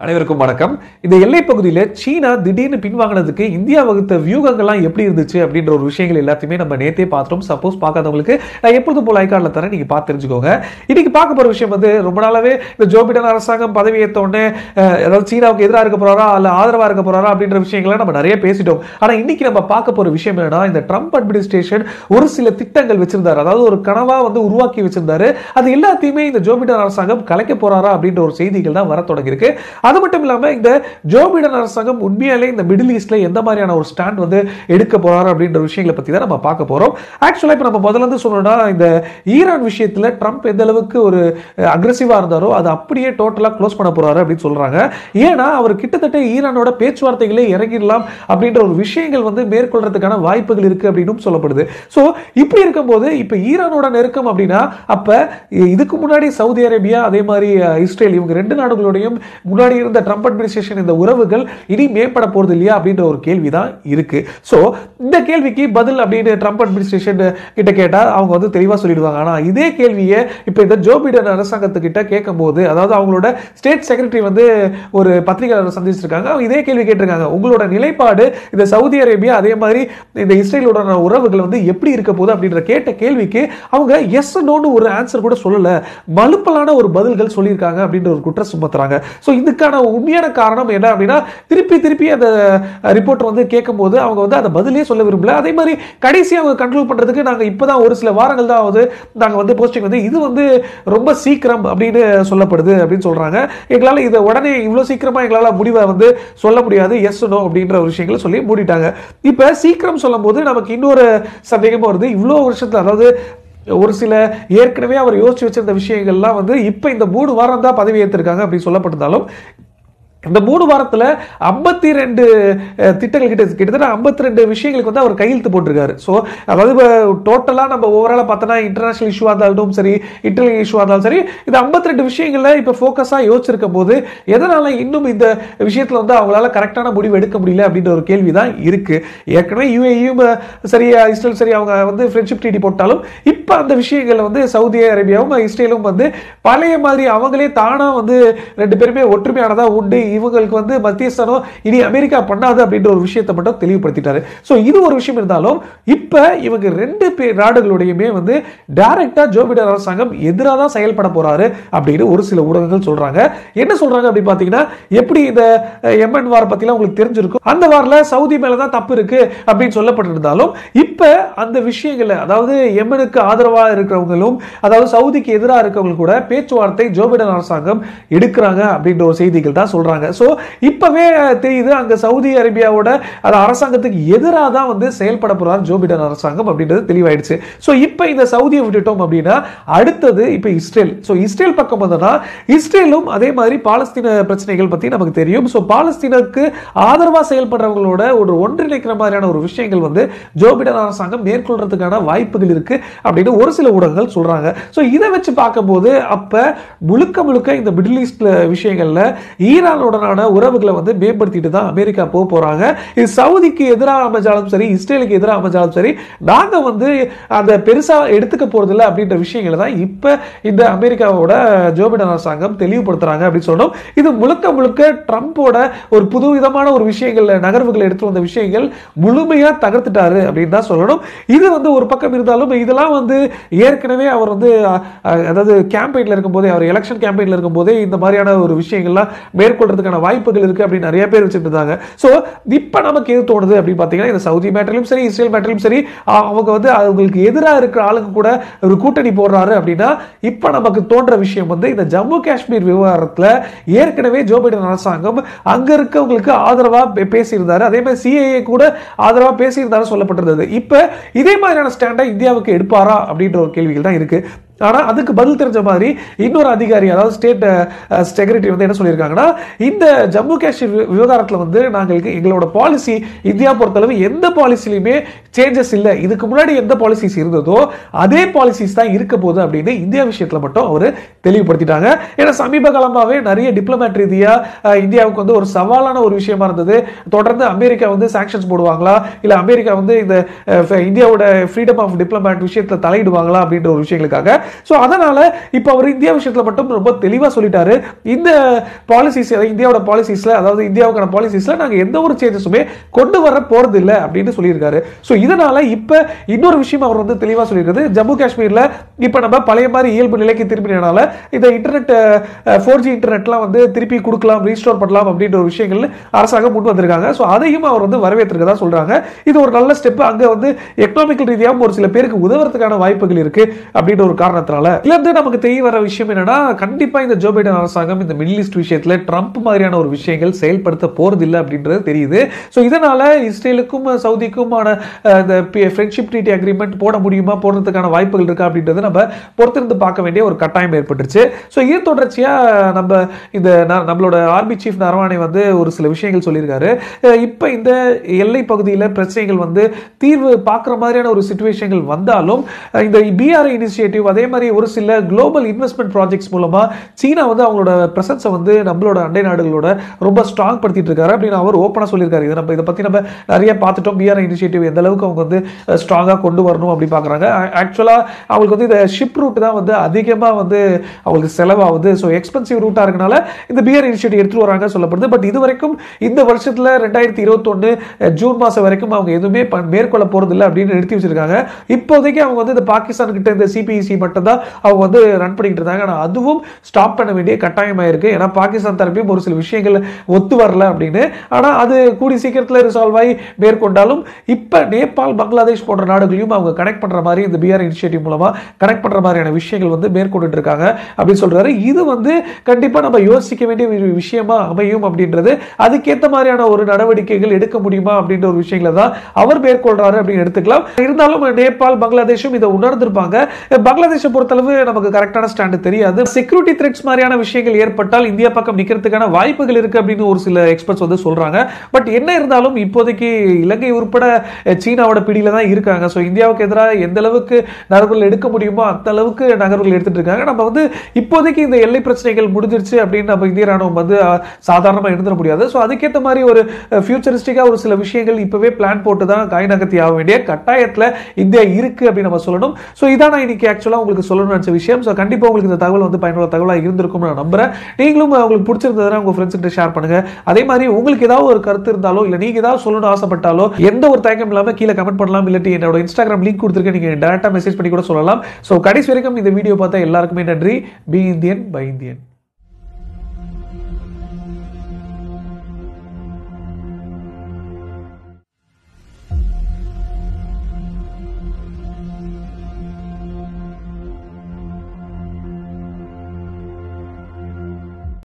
அனைவருக்கும் வணக்கம் இந்த எல்லைப் பகுதியில் சீனா திடீர்னு பின்வாங்கினதுக்கு இந்தியா வகுத்த வியூகங்கள்லாம் எப்படி இருந்துச்சு அப்படின்ற ஒரு விஷயங்கள் எல்லாத்தையுமே நம்ம நேத்தே பார்த்தோம் சப்போஸ் பார்க்காதவங்களுக்கு நான் எப்பொழுதும் போல ஐகார்டில் தரேன் நீங்க பார்த்து தெரிஞ்சுக்கோங்க இன்னைக்கு பார்க்க போற விஷயம் வந்து ரொம்ப நாளாவே இந்த ஜோ பிடன் அரசாங்கம் பதவி ஏற்ற உடனே அஹ், அதாவது சீனாவுக்கு எதிராக இருக்க போறாரா அல்ல ஆதரவா இருக்க போறாரா அப்படின்ற விஷயங்களை நம்ம நிறைய பேசிட்டோம் ஆனா இன்னைக்கு நம்ம பார்க்க போற விஷயம் என்னன்னா இந்த ட்ரம்ப் அட்மினிஸ்ட்ரேஷன் ஒரு சில திட்டங்கள் வச்சிருந்தாரு அதாவது ஒரு கனவா வந்து உருவாக்கி வச்சிருந்தாரு அது எல்லாத்தையுமே இந்த ஜோ பிடன் அரசாங்கம் கலைக்க போறாரா அப்படின்ற ஒரு செய்திகள் தான் வர தொடங்கியிருக்கு அது மட்டும் இல்லாம இந்த ஜோ பிடன் அரசாங்கம் உண்மையாலே இந்த மிடில் ஈஸ்ட்ல எந்த மாதிரியான ஒரு ஸ்டாண்ட் வந்து எடுக்க போறாரு அப்படின்ற விஷயங்களை பத்தி தான் நம்ம பார்க்க போறோம் ஆக்சுவலா இப்ப நம்ம முதல்ல இருந்து சொல்லணும்னா இந்த ஈரான் விஷயத்துல ட்ரம்ப் எந்த அளவுக்கு ஒரு அக்ரெசிவா இருந்தாரோ அது அப்படியே டோட்டலா க்ளோஸ் பண்ண போறாரு அப்படின்னு சொல்றாங்க ஏன்னா அவர் கிட்டத்தட்ட ஈரானோட பேச்சுவார்த்தைகளே இறங்கிடலாம் அப்படின்ற ஒரு விஷயங்கள் வந்து மேற்கொள்றதுக்கான வாய்ப்புகள் இருக்கு அப்படின்னு சொல்லப்படுது ஸோ இப்படி இருக்கும்போது இப்ப ஈரானோட நெருக்கம் அப்படின்னா அப்ப இதுக்கு முன்னாடி சவுதி அரேபியா அதே மாதிரி அஹ், இஸ்ரேல் இவங்க ரெண்டு நாடுகளோடையும் முன்னாடி இருந்த ட்ரம்ப் அட்மினிஸ்ட்ரேஷன் இந்த உறவுகள் இனி மேம்பட போறது இல்லையா அப்படின்ற ஒரு கேள்வி தான் இருக்கு ஸோ இந்த கேள்விக்கு பதில் அப்படின்னு ட்ரம்ப் அட்மினிஸ்ட்ரேஷன் கிட்ட கேட்டா அவங்க வந்து தெளிவா சொல்லிடுவாங்க ஆனா இதே கேள்வியை இப்போ இந்த ஜோ பிடன் அரசாங்கத்துக்கிட்ட கேட்கும் போது அதாவது அவங்களோட ஸ்டேட் செக்ரட்டரி வந்து ஒரு பத்திரிகையாளர் சந்திச்சிருக்காங்க அவங்க இதே கேள்வி கேட்டிருக்காங்க உங்களோட நிலைப்பாடு இந்த சவுதி அரேபியா அதே மாதிரி இந்த இஸ்ரேலுடனான உறவுகள் வந்து எப்படி இருக்க போகுது அப்படின்ற கேட்ட கேள்விக்கு அவங்க எஸ் நோன்னு ஒரு ஆன்சர் கூட சொல்லல மலுப்பலான ஒரு பதில்கள் சொல்லியிருக்காங்க அப்படின்ற ஒரு குற்றம் சுமத்துறாங்க ஸோ இதுக்கான உண்மையான காரணம் என்ன அப்படின்னா திருப்பி திருப்பி அந்த ரிப்போர்ட் வந்து கேட்கும்போது அவங்க வந்து அந்த பதிலே சொல்ல விரும்பல அதே மாதிரி கடைசி அவங்க கண்ட்ரோல் பண்றதுக்கு நாங்க இப்பதான் ஒரு சில வாரங்கள் தான் ஆகுது நாங்க வந்து போஸ்டிங் வந்து இது வந்து ரொம்ப சீக்கிரம் அப்படின்னு சொல்லப்படுது அப்படின்னு சொல்றாங்க எங்களால இதை உடனே இவ்வளவு சீக்கிரமா எங்களால முடிவை வந்து சொல்ல முடியாது எஸ் நோ அப்படின்ற ஒரு விஷயங்களை சொல்லி மூடிட்டாங்க இப்ப சீக்கிரம் சொல்லும் போது நமக்கு இன்னொரு சந்தேகமும் வருது இவ்வளோ வருஷத்துல அதாவது ஒரு சில ஏற்கனவே அவர் யோசிச்சு வச்சிருந்த விஷயங்கள்லாம் வந்து இப்போ இந்த மூணு வாரம் தான் பதவி ஏற்றிருக்காங்க அப்படி சொல்லப்பட்டிருந்தாலும் இந்த மூணு வாரத்தில் ஐம்பத்தி ரெண்டு திட்டங்கள் கிட்ட கிட்டத்தட்ட ஐம்பத்தி ரெண்டு விஷயங்களுக்கு வந்து அவர் கையெழுத்து போட்டிருக்காரு ஸோ அதாவது இப்போ டோட்டலாக நம்ம ஓவராலாக பார்த்தோன்னா இன்டர்நேஷனல் இஷ்யூவாக இருந்தாலும் சரி இன்டர்னல் இஷ்யூவாக இருந்தாலும் சரி இந்த ஐம்பத்தி ரெண்டு விஷயங்களில் இப்போ ஃபோக்கஸாக யோசிச்சிருக்கும் போது எதனால இன்னும் இந்த விஷயத்தில் வந்து அவங்களால கரெக்டான முடிவு எடுக்க முடியல அப்படின்ற ஒரு கேள்வி தான் இருக்கு ஏற்கனவே யூஏயும் சரி இஸ்ரேல் சரி அவங்க வந்து ஃப்ரெண்ட்ஷிப் ட்ரீட்டி போட்டாலும் இப்போ அந்த விஷயங்கள் வந்து சவுதி அரேபியாவும் இஸ்ரேலும் வந்து பழைய மாதிரி அவங்களே தானா வந்து ரெண்டு பேருமே ஒற்றுமையானதா உண்டு இவங்களுக்கு வந்து மத்தியஸ்தானம் இனி அமெரிக்கா பண்ணாது அப்படின்ற ஒரு விஷயத்தை மட்டும் தெளிவுபடுத்திட்டாரு ஸோ இது ஒரு விஷயம் இருந்தாலும் இப்போ இவங்க ரெண்டு பேர் நாடுகளுடையுமே வந்து டைரக்டா ஜோ பிடன் அரசாங்கம் எதிராக தான் செயல்பட போறாரு அப்படின்னு ஒரு சில ஊடகங்கள் சொல்றாங்க என்ன சொல்றாங்க அப்படி பார்த்தீங்கன்னா எப்படி இந்த எம்என் வார் பத்திலாம் உங்களுக்கு தெரிஞ்சிருக்கும் அந்த வாரில் சவுதி மேல தான் தப்பு இருக்கு அப்படின்னு சொல்லப்பட்டிருந்தாலும் இப்போ அந்த விஷயங்களை அதாவது எம்எனுக்கு ஆதரவா இருக்கிறவங்களும் அதாவது சவுதிக்கு எதிராக இருக்கவங்க கூட பேச்சுவார்த்தை ஜோ பிடன் அரசாங்கம் எடுக்கிறாங்க அப்படின்ற ஒரு செய்திகள் தான் சொல்றாங்க ஸோ இப்பவே தெரியுது அங்க சவுதி அரேபியாவோட அது அரசாங்கத்துக்கு எதிராக தான் வந்து செயல்பட போறார் ஜோ பிடன் அரசாங்கம் அப்படின்றது தெளிவாயிடுச்சு ஸோ இப்போ இந்த சவுதியை விட்டுட்டோம் அப்படின்னா அடுத்தது இப்போ இஸ்ரேல் ஸோ இஸ்ரேல் பக்கம் வந்தோம்னா இஸ்ரேலும் அதே மாதிரி பாலஸ்தீன பிரச்சனைகள் பத்தி நமக்கு தெரியும் ஸோ பாலஸ்தீனுக்கு ஆதரவா செயல்படுறவங்களோட ஒரு ஒன்றிணைக்கிற மாதிரியான ஒரு விஷயங்கள் வந்து ஜோ பிடன் அரசாங்கம் மேற்கொள்றதுக்கான வாய்ப்புகள் இருக்கு அப்படின்னு ஒரு சில ஊடகங்கள் சொல்றாங்க ஸோ இதை வச்சு பார்க்கும்போது அப்ப முழுக்க முழுக்க இந்த மிடில் ஈஸ்ட்ல விஷயங்கள்ல ஈரானுடனான உறவுகளை வந்து மேம்படுத்திட்டு தான் அமெரிக்கா போக போறாங்க இது சவுதிக்கு எதிராக அமைஞ்சாலும் சரி இஸ்ரேலுக்கு எதிராக அமைஞ்சாலும் சரி நாங்க வந்து அந்த பெருசா எடுத்துக்க போறது அப்படின்ற விஷயங்களை தான் இப்ப இந்த அமெரிக்காவோட ஜோ பிடன் அரசாங்கம் தெளிவுபடுத்துறாங்க அப்படின்னு சொன்னோம் இது முழுக்க முழுக்க ட்ரம்ப்போட ஒரு புது விதமான ஒரு விஷயங்கள் நகர்வுகளை எடுத்து வந்த விஷயங்கள் முழுமையா தகர்த்துட்டாரு அப்படின்னு தான் சொல்லணும் இது வந்து ஒரு பக்கம் இருந்தாலும் இதெல்லாம் வந்து ஏற்கனவே அவர் வந்து அஹ், அஹ், அதாவது கேம்பெயின்ல இருக்கும்போதே அவர் எலெக்ஷன் கேம்பெயின்ல இருக்கும்போதே இந்த மாதிரியான ஒரு விஷயங்கள்லாம் மேற்கொள்றதுக்கான வாய்ப்புகள் இருக்கு அப்படின்னு நிறைய பேர் வச்சுட்டு இருந்தாங்க ஸோ இப்போ நமக்கு எது தோணுது அப்படின்னு பார்த்தீங்கன்னா இந்த சவுதி மேட்டரிலும் சரி இஸ்ரேல் மேட்டரிலும் சரி அ- அவங்க வந்து அவங்களுக்கு எதிராக இருக்கிற ஆளுங்க கூட ஒரு கூட்டணி போடுறாரு அப்படின்னா இப்போ நமக்கு தோன்ற விஷயம் வந்து இந்த ஜம்மு காஷ்மீர் விவகாரத்தில் ஏற்கனவே ஜோ பைடன் அரசாங்கம் அங்க இருக்கவங்களுக்கு ஆதரவா பே- பேசியிருந்தாரு அதே மாதிரி சிஏஏ கூட ஆதரவா பேசியிருந்தாரு சொல்லப்பட்டிருந்தது இப்போ இதே மாதிரியான ஸ்டாண்டை இந்தியாவுக்கு எடுப்பாரா அப்படின்ற ஒரு கேள்விகள் தான் இருக்கு ஆனா அதுக்கு பதில் தெரிஞ்ச மாதிரி இன்னொரு அதிகாரி அதாவது ஸ்டேட் செக்ரட்டரி வந்து என்ன சொல்லியிருக்காங்கன்னா இந்த ஜம்மு காஷ்மீர் வி- விவகாரத்துல வந்து நாங்களுக்கு எங்களோட பாலிசி இந்தியா பொறுத்தளவு எந்த பாலிசிலையுமே சேஞ்சஸ் இல்லை இதுக்கு முன்னாடி எந்த பாலிசிஸ் இருந்ததோ அதே பாலிசிஸ் தான் இருக்க போகுது அப்படின்னு இந்தியா விஷயத்துல மட்டும் அவர் தெளிவுபடுத்திட்டாங்க ஏன்னா சமீப காலமாவே நிறைய டிப்ளமேட் ரீதியா அஹ், இந்தியாவுக்கு வந்து ஒரு சவாலான ஒரு விஷயமா இருந்தது தொடர்ந்து அமெரிக்கா வந்து சாங்ஷன்ஸ் போடுவாங்களா இல்ல அமெரிக்கா வந்து இந்த அஹ், இந்தியாவோட ஃப்ரீடம் ஆஃப் டிப்ளமேட் விஷயத்துல தலையிடுவாங்களா அப்படின்ற ஒரு விஷயங்களுக்காக ஸோ அதனால இப்போ அவர் இந்தியா விஷயத்துல மட்டும் ரொம்ப தெளிவா சொல்லிட்டாரு இந்த பாலிசிஸ் இந்தியாவோட பாலிசிஸ்ல அதாவது இந்தியாவுக்கான பாலிசிஸ்ல நாங்க எந்த ஒரு சேஞ்சஸுமே கொண்டு வர போறது இல்லை அப்படின்னு சொல்லியிருக்காரு ஸோ இதனால இப்ப இன்னொரு விஷயம் அவர் வந்து தெளிவா சொல்லியிருக்காரு ஜம்மு காஷ்மீர்ல இப்ப நம்ம பழைய மாதிரி இயல்பு நிலைக்கு திரும்பினால இந்த இன்டர்நெட் ஃபோர் ஜி இன்டர்நெட்லாம் வந்து திருப்பி கொடுக்கலாம் ரீஸ்டோர் பண்ணலாம் அப்படின்ற ஒரு விஷயங்கள் அரசாங்கம் முன் வந்திருக்காங்க ஸோ அதையும் அவர் வந்து வரவேற்றிருக்கதா சொல்றாங்க இது ஒரு நல்ல ஸ்டெப் அங்க வந்து எக்கனாமிக்கல் ரீதியாகவும் ஒரு சில பேருக்கு உதவுறதுக்கான வாய்ப்புகள் இருக்கு அப்படின்ற ஒரு காரணத்தினால இதுல இருந்து நமக்கு தெரிய வர விஷயம் என்னன்னா கண்டிப்பா இந்த ஜோ பைடன் அரசாங்கம் இந்த மிடில் ஈஸ்ட் விஷயத்துல ட்ரம்ப் மாதிரியான ஒரு விஷயங்கள் செயல்படுத்த போறது இல்லை அப்படின்றது தெரியுது ஸோ இதனால இஸ்ரேலுக்கும் சவுதிக்குமான அஹ், இந்த ஃப்ரெண்ட்ஷிப் ட்ரீட்டி அக்ரிமெண்ட் போட முடியுமா போடுறதுக்கான வாய்ப்புகள் இருக்கா அப்படின்றது நம்ம பொறுத்திருந்து பார்க்க வேண்டிய ஒரு கட்டாயம் ஏற்பட்டுருச்சு ஸோ இது தொடர்ச்சியா நம்ம இந்த ந- நம்மளோட ஆர்மி சீஃப் நரவானே வந்து ஒரு சில விஷயங்கள் சொல்லியிருக்காரு அஹ், இப்ப இந்த எல்லை பகுதியில் பிரச்சனைகள் வந்து தீர்வு பார்க்குற மாதிரியான ஒரு சுச்சுவேஷன்கள் வந்தாலும் அஹ், இந்த பிஆர்ஐ இனிஷியேட்டிவ் அதே மாதிரி ஒரு சில குளோபல் இன்வெஸ்ட்மெண்ட் ப்ராஜெக்ட்ஸ் மூலமா சீனா வந்து அவங்களோட பிரசன்ஸை வந்து நம்மளோட அண்டை நாடுகளோட ரொம்ப ஸ்ட்ராங் படுத்திட்டு இருக்காரு அப்படின்னு அவர் ஓப்பனாக சொல்லியிருக்காரு இதை நம்ம இதை பற்றி நம்ம நிறைய பார்த்துட்டோம் பிஆர்ஐ இனிஷியேட்டிவ் எந்த அளவுக்கு அவங்க வந்து ஸ்ட்ராங்காக கொண்டு வரணும் அப்படி பார்க்குறாங்க ஆக்சுவலாக அவங்களுக்கு வந்து இந்த ஷிப் ரூட் தான் வந்து அதிகமாக வந்து அவங்களுக்கு செலவாகுது ஸோ எக்ஸ்பென்சிவ் ரூட்டாக இருக்கனால இந்த பிஆர் இனிஷியேட்டிவ் எடுத்துட்டு வராங்க சொல்லப்படுது பட் இது வரைக்கும் இந்த வருஷத்தில் ரெண்டாயிரத்தி இருபத்தொன்று ஜூன் மாதம் வரைக்கும் அவங்க எதுவுமே ப- மேற்கொள்ள போகிறது இல்லை அப்படின்னு நிறுத்தி வச்சிருக்காங்க இப்போதைக்கு அவங்க வந்து இந்த பாகிஸ்தான் கிட்ட இந்த சிபிஇசி மட்டும் தான் அவங்க வந்து ரன் பண்ணிக்கிட்டு இருந்தாங்க ஆனால் அதுவும் ஸ்டாப் பண்ண வேண்டிய கட்டாயமாக இருக்கு ஏன்னா பாகிஸ்தான் தரப்பையும் ஒரு சில விஷயங்கள் ஒத்து வரல அப்படின்னு ஆனால் அது கூடி சீக்கிரத்தில் ரிசால்வ் ஆகி மேற்கொண்டாலும் இப்போ நேபாள் பங்களாதேஷ் போன்ற நாடுகளையும் அவங்க கனெக்ட் பண்ணுற மாதிரி இந்த பிஆர் இனிஷியேட்டிவ் மூலமாக கனெக்ட் பண்ணுற மாதிரியான விஷயங்கள் வந்து மேற்கொண்டுட்டு இருக்காங்க அப்படின்னு சொல்றாரு இது வந்து கண்டிப்பாக நம்ம யோசிக்க வேண்டிய ஒரு விஷயமா அமையும் அப்படின்றது அதுக்கேற்ற மாதிரியான ஒரு நடவடிக்கைகள் எடுக்க முடியுமா அப்படின்ற ஒரு விஷயங்களை தான் அவர் மேற்கொள்றாரு அப்படின்னு எடுத்துக்கலாம் இருந்தாலும் நேபாள் பங்களாதேஷும் இதை உணர்ந்திருப்பாங்க பங்களாதேஷை பொறுத்தளவு நமக்கு கரெக்டான ஸ்டாண்டு தெரியாது செக்யூரிட்டி த்ரெட்ஸ் மாதிரியான விஷயங்கள் ஏற்பட்டால் இந்தியா பக்கம் நிக்கிறதுக்கான வாய்ப்புகள் இருக்கு அப்படின்னு ஒரு சில எக்ஸ்பர்ட்ஸ் வந்து சொல்றாங்க பட் என்ன இருந்தாலும் இப்போதைக்கு இலங்கை உட்பட அஹ், சீனாவோட பிடியில தான் இருக்காங்க ஸோ இந்தியாவுக்கு எதிராக எந்த அளவுக்கு நகர்வுகள் எடுக்க முடியுமோ அந்த அளவுக்கு நகர்வுகள் எடுத்துட்டு இருக்காங்க நம்ம வந்து இப்போதைக்கு இந்த எல்லை பிரச்சனைகள் முடிஞ்சிருச்சு அப்படின்னு நம்ம இந்திய ராணுவம் வந்து அஹ், சாதாரணமா இருந்துட முடியாது ஸோ அதுக்கேற்ற மாதிரி ஒரு ஃபியூச்சரிஸ்டிக்கா ஒரு சில விஷயங்கள் இப்பவே பிளான் போட்டு தான் காய் நகர்த்தி ஆக வேண்டிய கட்டாயத்துல இந்தியா இருக்கு அப்படின்னு நம்ம சொல்லணும் ஸோ இதான் நான் இன்னைக்கு ஆக்சுவலா உங்களுக்கு சொல்லணும்னு நினைச்ச விஷயம் ஸோ கண்டிப்பா உங்களுக்கு இந்த தகவல் வந்து பயனுள்ள தகவலாக இருந்திருக்கும் நான் நம்புறேன் நீங்களும் அஹ், உங்களுக்கு பிடிச்சிருந்ததுன்னா உங்க ஃப்ரெண்ட்ஸ் கிட்ட ஷேர் பண்ணுங்க அதே மாதிரி உங்களுக்கு ஏதாவது ஒரு கருத்து இருந்தாலோ இல்ல நீங்க ஏதாவது சொல்லணும்னு ஆசைப்பட்டாலோ எந்த ஒரு தயக்கம் இல்லாம கீழே கமெண்ட் பண்ணலாம் இல்லாட்டி என்னோட இன்ஸ்டாகிராம் லிங்க் கொடுத்துருக்கேன் நீங்க டேரக்டா மெசேஜ் பண்ணி கூட சொல்லலாம் ஸோ கடைசி வரைக்கும் இந்த வீடியோ பார்த்தா எல்லாருக்குமே நன்றி பி இந்தியன் பை இந்தியன்